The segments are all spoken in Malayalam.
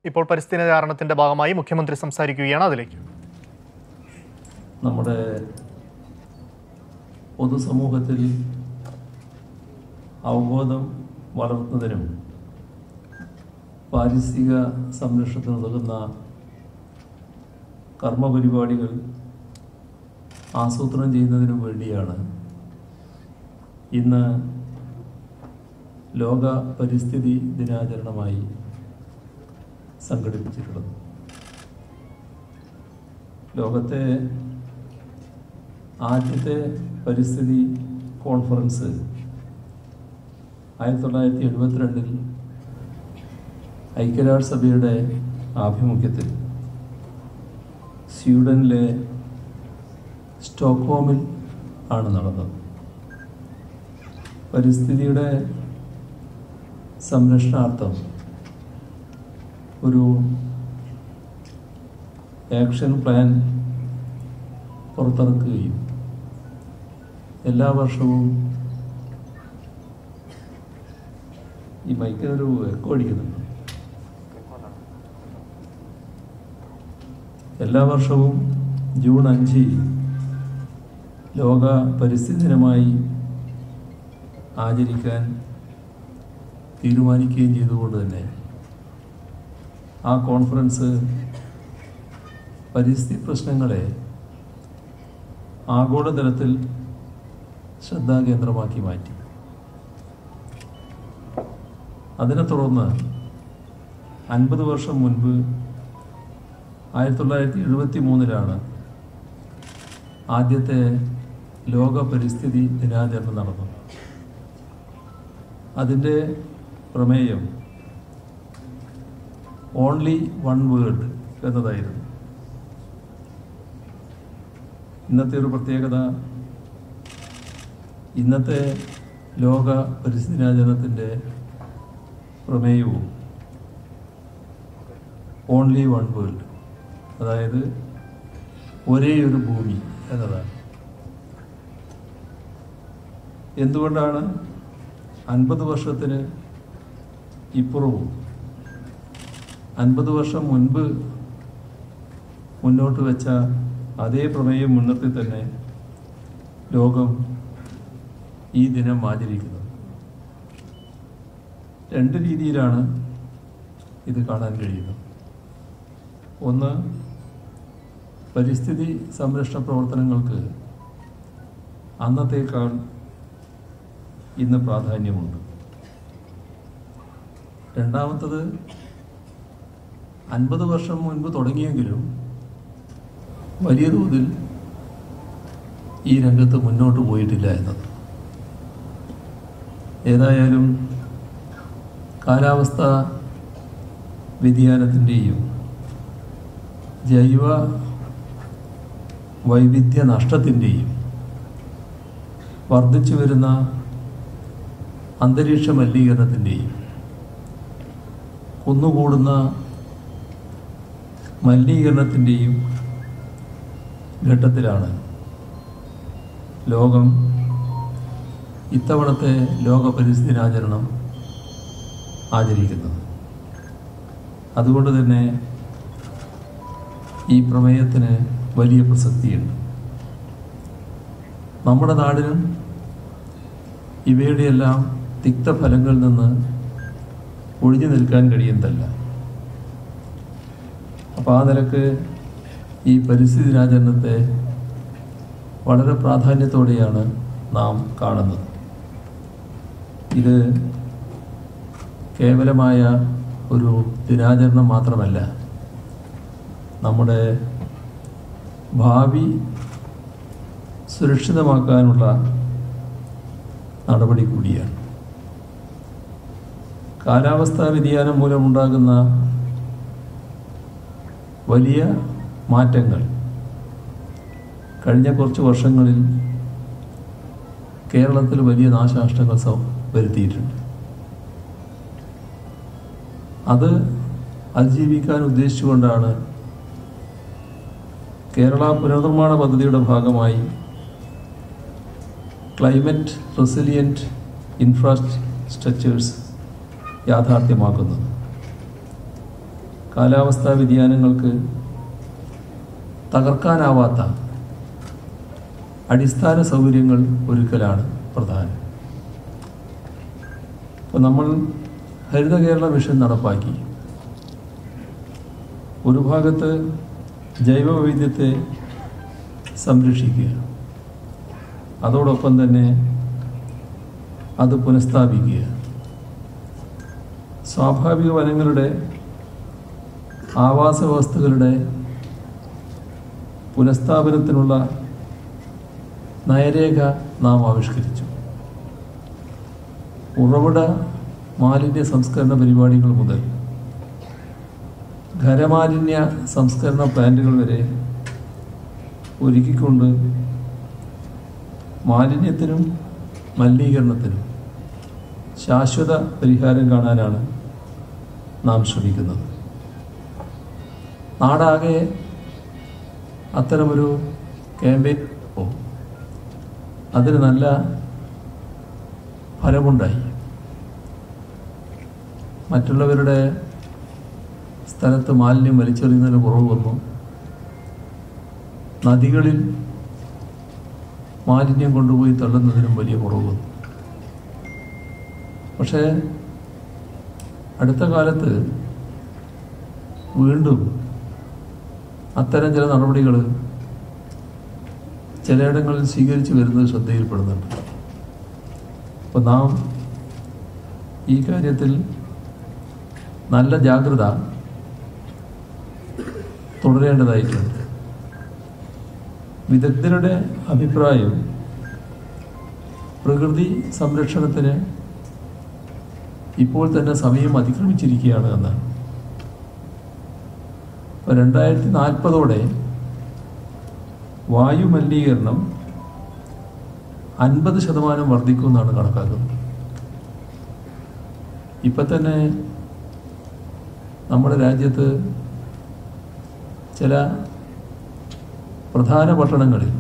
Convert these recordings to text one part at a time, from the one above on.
ഇപ്പോൾ പരിസ്ഥിതി ദിനാചരണത്തിന്റെ ഭാഗമായി മുഖ്യമന്ത്രി സംസാരിക്കുകയാണ് അതിലേക്ക് നമ്മുടെ പൊതുസമൂഹത്തിൽ അവബോധം വളർത്തുന്നതിനും പാരിസ്ഥിതിക സംരക്ഷണത്തിന് ഉതകുന്ന കർമ്മപരിപാടികൾ ആസൂത്രണം ചെയ്യുന്നതിനു വേണ്ടിയാണ് ഇന്ന് ലോക പരിസ്ഥിതി ദിനാചരണമായി സംഘടിപ്പിച്ചിട്ടുള്ളത് ലോകത്തെ ആദ്യത്തെ പരിസ്ഥിതി കോൺഫറൻസ് ആയിരത്തി തൊള്ളായിരത്തി എഴുപത്തിരണ്ടിൽ ഐക്യരാഷ്ട്രസഭയുടെ ആഭിമുഖ്യത്തിൽ സ്വീഡനിലെ സ്റ്റോക്ക്ഹോമിൽ ആണ് നടന്നത് പരിസ്ഥിതിയുടെ സംരക്ഷണാർത്ഥം ഒരു ആക്ഷൻ പ്ലാൻ പുറത്തിറക്കുകയും എല്ലാ വർഷവും ഈ മൈക്കിനൊരു എക്കോ അടിക്കുന്നുണ്ട് എല്ലാ വർഷവും ജൂൺ അഞ്ച് ലോക പരിസ്ഥിതി ദിനമായി ആചരിക്കാൻ തീരുമാനിക്കുകയും ചെയ്തുകൊണ്ട് തന്നെ ആ കോൺഫറൻസ് പരിസ്ഥിതി പ്രശ്നങ്ങളെ ആഗോളതലത്തിൽ ശ്രദ്ധാകേന്ദ്രമാക്കി മാറ്റി അതിനെ തുടർന്ന് അൻപത് വർഷം മുൻപ് ആയിരത്തി തൊള്ളായിരത്തി എഴുപത്തി മൂന്നിലാണ് ആദ്യത്തെ ലോക പരിസ്ഥിതി ദിനാചരണം നടന്നത് അതിൻ്റെ പ്രമേയം ഓൺലി വൺ വേൾഡ് എന്നതായിരുന്നു ഇന്നത്തെ ഒരു പ്രത്യേകത ഇന്നത്തെ ലോക പരിസ്ഥിതി ദിനാചരണത്തിൻ്റെ പ്രമേയവും ഓൺലി വൺ വേൾഡ് അതായത് ഒരേ ഒരു ഭൂമി എന്നതാണ് എന്തുകൊണ്ടാണ് അൻപത് വർഷത്തിന് ഇപ്പുറവും അൻപത് വർഷം മുൻപ് മുന്നോട്ട് വെച്ച അതേ പ്രമേയം മുൻനിർത്തി തന്നെ ലോകം ഈ ദിനം ആചരിക്കുന്നത് രണ്ട് രീതിയിലാണ് ഇത് കാണാൻ കഴിയുന്നത് ഒന്ന് പരിസ്ഥിതി സംരക്ഷണ പ്രവർത്തനങ്ങൾക്ക് അന്നത്തേക്കാൾ ഇന്ന് പ്രാധാന്യമുണ്ട് രണ്ടാമത്തത് അൻപത് വർഷം മുൻപ് തുടങ്ങിയെങ്കിലും വലിയ തോതിൽ ഈ രംഗത്ത് മുന്നോട്ട് പോയിട്ടില്ല എന്നത് ഏതായാലും കാലാവസ്ഥ വ്യതിയാനത്തിൻ്റെയും ജൈവ വൈവിധ്യ നഷ്ടത്തിൻ്റെയും വർദ്ധിച്ചു വരുന്ന അന്തരീക്ഷ മലിനീകരണത്തിൻ്റെയും കുന്നുകൂടുന്ന മലിനീകരണത്തിൻ്റെയും ഘട്ടത്തിലാണ് ലോകം ഇത്തവണത്തെ ലോക പരിസ്ഥിതി ദിനാചരണം ആചരിക്കുന്നത് അതുകൊണ്ട് തന്നെ ഈ പ്രമേയത്തിന് വലിയ പ്രസക്തിയുണ്ട് നമ്മുടെ നാടിനും ഇവയുടെയെല്ലാം തിക്തഫലങ്ങളിൽ നിന്ന് ഒഴിഞ്ഞു നിൽക്കാൻ കഴിയുന്നതല്ല അപ്പോൾ ആ നിലക്ക് ഈ പരിസ്ഥിതി ദിനാചരണത്തെ വളരെ പ്രാധാന്യത്തോടെയാണ് നാം കാണുന്നത് ഇത് കേവലമായ ഒരു ദിനാചരണം മാത്രമല്ല നമ്മുടെ ഭാവി സുരക്ഷിതമാക്കാനുള്ള നടപടി കൂടിയാണ് കാലാവസ്ഥാ വ്യതിയാനം മൂലമുണ്ടാകുന്ന വലിയ മാറ്റങ്ങൾ കഴിഞ്ഞ കുറച്ച് വർഷങ്ങളിൽ കേരളത്തിൽ വലിയ നാശനഷ്ടങ്ങൾ സ- വരുത്തിയിട്ടുണ്ട് അത് അതിജീവിക്കാൻ ഉദ്ദേശിച്ചുകൊണ്ടാണ് കേരള പുനർനിർമ്മാണ പദ്ധതിയുടെ ഭാഗമായി ക്ലൈമറ്റ് റെസിലിയൻറ്റ് ഇൻഫ്രാസ്ട്രക്ചേഴ്സ് യാഥാർത്ഥ്യമാക്കുന്നത് കാലാവസ്ഥാ വ്യതിയാനങ്ങൾക്ക് തകർക്കാനാവാത്ത അടിസ്ഥാന സൗകര്യങ്ങൾ ഒരുക്കലാണ് പ്രധാനം ഇപ്പോൾ നമ്മൾ ഹരിത കേരള മിഷൻ നടപ്പാക്കി ഒരു ഭാഗത്ത് ജൈവ വൈവിധ്യത്തെ സംരക്ഷിക്കുക അതോടൊപ്പം തന്നെ അത് പുനഃസ്ഥാപിക്കുക സ്വാഭാവിക വനങ്ങളുടെ ആവാസ വ്യവസ്ഥകളുടെ പുനഃസ്ഥാപനത്തിനുള്ള നയരേഖ നാം ആവിഷ്കരിച്ചു ഉറവിട മാലിന്യ സംസ്കരണ പരിപാടികൾ മുതൽ ഖരമാലിന്യ സംസ്കരണ പ്ലാന്റുകൾ വരെ ഒരുക്കിക്കൊണ്ട് മാലിന്യത്തിനും മലിനീകരണത്തിനും ശാശ്വത പരിഹാരം കാണാനാണ് നാം ശ്രമിക്കുന്നത് നാടാകെ അത്തരമൊരു ക്യാമ്പയിൻ അതിന് നല്ല ഫലമുണ്ടായി മറ്റുള്ളവരുടെ സ്ഥലത്ത് മാലിന്യം വലിച്ചെറിയുന്നതിന് കുറവ് വന്നു നദികളിൽ മാലിന്യം കൊണ്ടുപോയി തള്ളുന്നതിനും വലിയ കുറവ് വന്നു പക്ഷേ അടുത്ത കാലത്ത് വീണ്ടും അത്തരം ചില നടപടികൾ ചിലയിടങ്ങളിൽ സ്വീകരിച്ചു വരുന്നത് ശ്രദ്ധയിൽപ്പെടുന്നുണ്ട് അപ്പോൾ നാം ഈ കാര്യത്തിൽ നല്ല ജാഗ്രത തുടരേണ്ടതായിട്ടുണ്ട് വിദഗ്ധരുടെ അഭിപ്രായം പ്രകൃതി സംരക്ഷണത്തിന് ഇപ്പോൾ തന്നെ സമയം അതിക്രമിച്ചിരിക്കുകയാണ് എന്നാണ് ഇപ്പോൾ രണ്ടായിരത്തി നാൽപ്പതോടെ വായു മലിനീകരണം അൻപത് ശതമാനം വർദ്ധിക്കുമെന്നാണ് കണക്കാക്കുന്നത് ഇപ്പം തന്നെ നമ്മുടെ രാജ്യത്ത് ചില പ്രധാന പട്ടണങ്ങളിൽ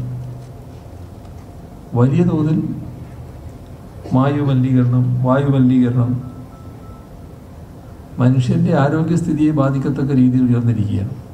വലിയ തോതിൽ വായു മലിനീകരണം വായു മലിനീകരണം മനുഷ്യൻ്റെ ആരോഗ്യസ്ഥിതിയെ ബാധിക്കത്തക്ക രീതിയിൽ ഉയർന്നിരിക്കുകയാണ്